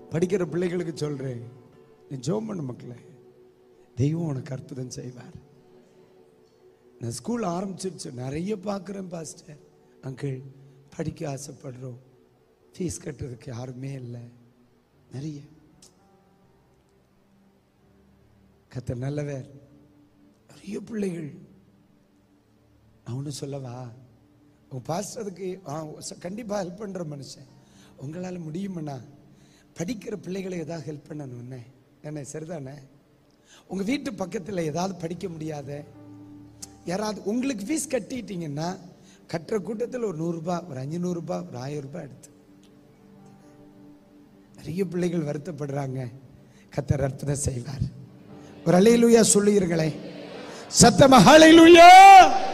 படிக்கிற பிள்ளைகளுக்கு சொல்றேன் நீ ஜோம் பண்ண மக்களே தெய்வம் உனக்கு அற்புதம் செய்வார் நான் ஸ்கூல் ஆரம்பிச்சிருச்சு நிறைய பார்க்குறேன் பாஸ்டர் அங்கிள் படிக்க ஆசைப்படுறோம் ஃபீஸ் கட்டுறதுக்கு யாருமே இல்லை நிறைய கத்த நல்லவர் நிறைய பிள்ளைகள் நான் ஒன்று சொல்லவா உங்க பாஸ்டர் அதுக்கு ஆ, ச- கண்டிப்பா ஹெல்ப் பண்ற மனுஷன் உங்களால முடியுமண்ணா படிக்கிற பிள்ளைகளை ஏதாவது ஹெல்ப் பண்ணணும் என்ன என்ன சரிதானே உங்க வீட்டு பக்கத்துல ஏதாவது படிக்க முடியாத யாராவது உங்களுக்கு ஃபீஸ் கட்டிட்டீங்கன்னா கட்டுற கூட்டத்தில் ஒரு நூறுரூபா ஒரு அஞ்சூறுரூபா ஒரு ஆயிரம் ரூபாய் எடுத்து நிறைய பிள்ளைகள் வருத்தப்படுறாங்க கத்தர் அற்புதம் செய்வார் ஒரு அலையிலுயா சொல்லுகிறீங்களே சத்தமா ஹalleluya